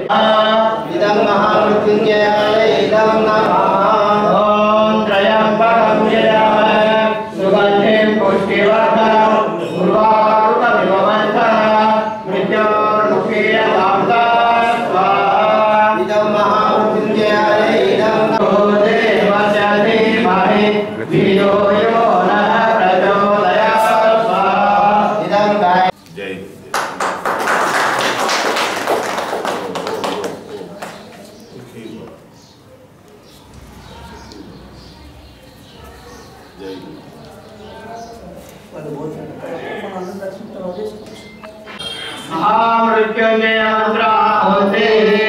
ఇదం మహామృత్యుంజయాయ ఇదం నమః ఓం త్రయంబకం యజామహే సుగంధిం పుష్టివర్ధనం ఉర్వారుకమివ వంచః మృత్యోర్ముఖీయతాంతా స్వాహా ఇదం మహామృత్యుంజయాయ ఇదం నమః దేవస్య ధీమహి ధియో యో నః ప్రచోదయాత్ స్వాహా ఇదం గాయ జై జై महामृत्युंजय मंत्राहुति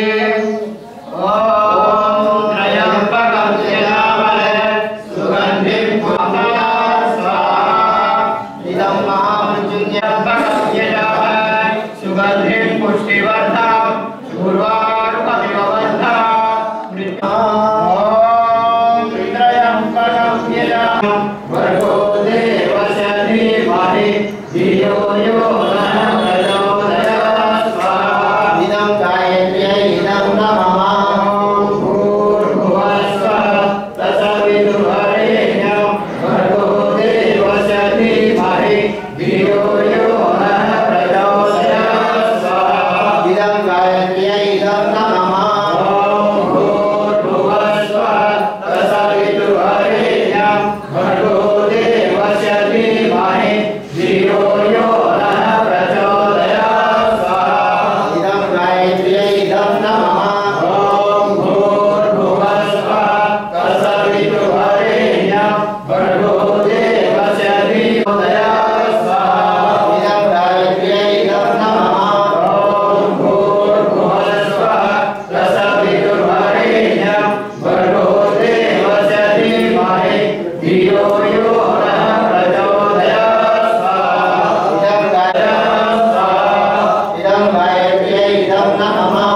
ओम त्रयंबकं यजामहे सुगंधिं पुष्टिवर्धनं स्वाहा ఇదం మహామృత్యుంజయ त्र्यंबकं यजामहे सुगंधिं पुष्टिवर्धनं उर्वारुकमिव बन्धनं ओम त्र्यंबकं यजामहे भर्गो देवस्य धीमहि धियो यो नः प्रचोदयात् स्वाहा ఇదం గాయత్ర్యై ఇదం నమః ఇదం గాయత్ర్యై ఇదం నమః ఇదం గాయత్ర్యై ఇదం నమః ఇదం గాయత్ర్యై ఇదం నమః ఇదం గాయత్ర్యై ఇదం గాయత్ర్యై ఇదం నమః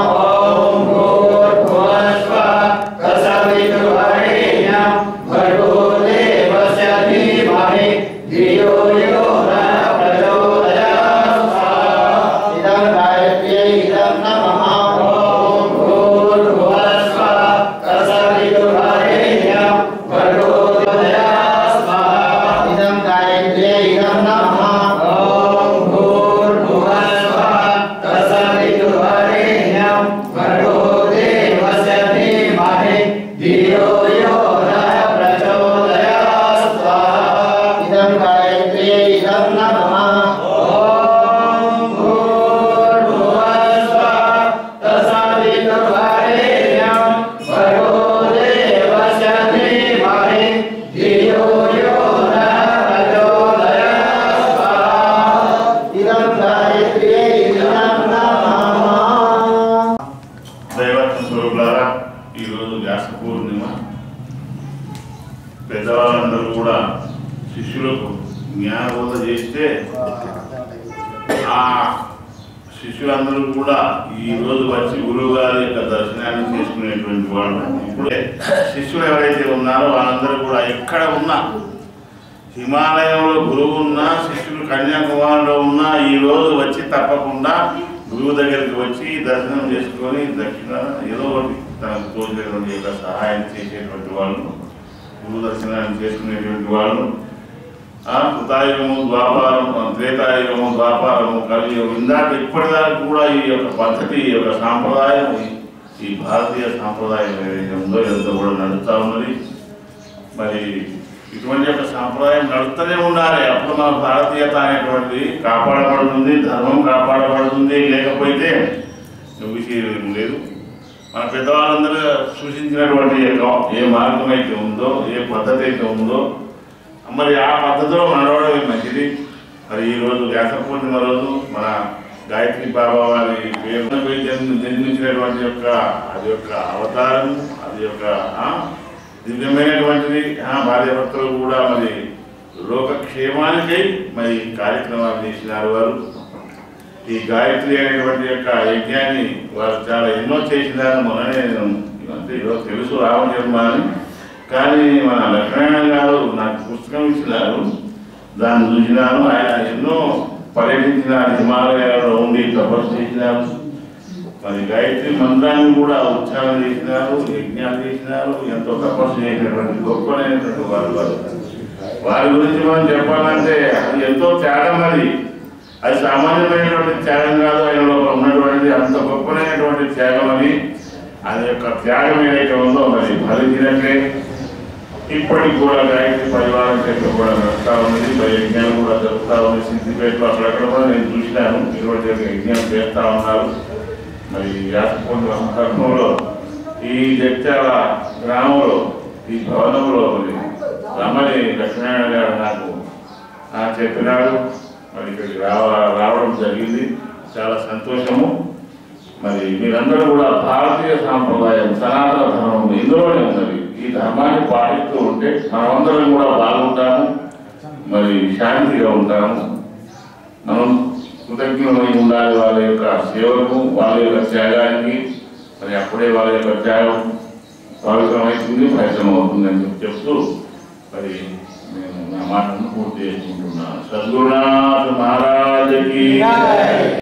ఇదం గాయత్ర్యై ఇదం నమః ఇదం గాయత్ర్యై ఇదం నమః ఇదం గాయత్ర్యై ఇదం నమః ఇదం గాయత్ర్యై ఇదం నమః దైవత్వ స్వరూపులారా ఈరోజు వ్యాస పూర్ణిమ పెద్దవాళ్ళందరూ కూడా శిష్యులకు జ్ఞానబోధ చేస్తే ఆ శిష్యులందరూ కూడా ఈ రోజు వచ్చి గురువు గారి యొక్క దర్శనాన్ని చేసుకునేటువంటి వాళ్ళు ఇప్పుడే శిష్యులు ఎవరైతే ఉన్నారో వాళ్ళందరూ కూడా ఎక్కడ ఉన్నా హిమాలయంలో గురువు ఉన్నా శిష్యులు కన్యాకుమారిలో ఉన్నా ఈ రోజు వచ్చి తప్పకుండా గురువు దగ్గరికి వచ్చి దర్శనం చేసుకొని దక్షిణ ఏదో ఒకటి తనకు తోచినటువంటి యొక్క సహాయం చేసేటువంటి వాళ్ళు గురువు దర్శనాన్ని చేసుకునేటువంటి వాళ్ళు ఆ కృతాయుగము ద్వాపారము త్రేతాయుగము ద్వాపారము కలియుగం ఇందాక ఇప్పటిదాకా కూడా ఈ యొక్క పద్ధతి ఈ యొక్క సాంప్రదాయం ఈ- ఈ భారతీయ సాంప్రదాయం ఏదైతే ఉందో ఇదంతా కూడా నడుస్తూ ఉన్నది మరి ఇటువంటి యొక్క సాంప్రదాయం నడుస్తూనే ఉండాలి అప్పుడు మన భారతీయత అనేటువంటిది కాపాడబడుతుంది ధర్మం కాపాడబడుతుంది లేకపోతే విషయం లేదు మన పెద్దవాళ్ళందరూ సూచించినటువంటి యొక్క ఏ మార్గం అయితే ఉందో ఏ పద్ధతి అయితే ఉందో మరి ఆ పద్ధతిలో నడవడమే మంచిది మరి ఈ రోజు వ్యాస పూర్ణిమ రోజు మన గాయత్రి బాబా వారి పేరు జన్మ జన్మించినటువంటి యొక్క అది యొక్క అవతారం అది యొక్క ఆ, దివ్యమైనటువంటిది ఆ, భార్యాభర్తలు కూడా మరి లోకక్షేమానికై మరి కార్యక్రమాలు చేసినారు వారు ఈ గాయత్రి అనేటువంటి యొక్క యజ్ఞాన్ని వారు చాలా ఎన్నో చేసినారు మొన్ననే నేను అంటే ఏదో తెలుసు రావణ జన్మ అని కానీ మన లక్ష్మణ గారు నాకు పుస్తకం ఇచ్చినారు దాన్ని చూసినాను ఆయన ఎన్నో పర్యటించినారు హిమాలయాల్లో ఉండి తపస్సు చేసినారు మరి గాయత్రి మంత్రాన్ని కూడా ఉచ్చారణ చేసినారు యజ్ఞాలు చేసినారు ఎంతో తపస్సు చేసినటువంటి గొప్పనైనటువంటి వారు వారు వారి గురించి మనం చెప్పాలంటే అది ఎంతో త్యాగం అది అది సామాన్యమైనటువంటి త్యాగం కాదు ఆయనలో ఉన్నటువంటి అంత గొప్పనైనటువంటి త్యాగం అది అది యొక్క త్యాగం ఏదైతే ఉందో మరి ఫలించినట్లే ఇప్పటికి కూడా గాయత్రి పరివారం చెట్లు కూడా నడుస్తూ ఉంది మరి యజ్ఞాలు కూడా జరుపుతా ఉంది సిద్ధిపేటలో అక్కడక్కడ కూడా నేను చూసినాను ఇటువంటి యొక్క యజ్ఞం చేస్తూ ఉన్నారు మరి యాసపూర్ణ సందర్భంలో ఈ జడ్చాల గ్రామంలో ఈ భవనంలో మరి రమణి లక్ష్మీనారాయణ గారు నాకు ఆ చెప్పినాడు మరి ఇక్కడికి రావ రావడం జరిగింది చాలా సంతోషము మరి మీరందరూ కూడా భారతీయ సాంప్రదాయం సనాతన ధర్మం ఇందులోనే ఉన్నది ఈ ధర్మాన్ని పాటిస్తూ ఉంటే మనమందరం కూడా బాగుంటాము మరి శాంతిగా ఉంటాము మనం కృతజ్ఞమై ఉండాలి వాళ్ళ యొక్క సేవకు వాళ్ళ యొక్క త్యాగానికి మరి అప్పుడే వాళ్ళ యొక్క త్యాగం పవిత్రమవుతుంది ఫలితం అవుతుందని చెప్పి చెప్తూ మరి నేను నా మాటను పూర్తి చేసుకుంటున్నాను సద్గురునాథ్ మహారాజుకి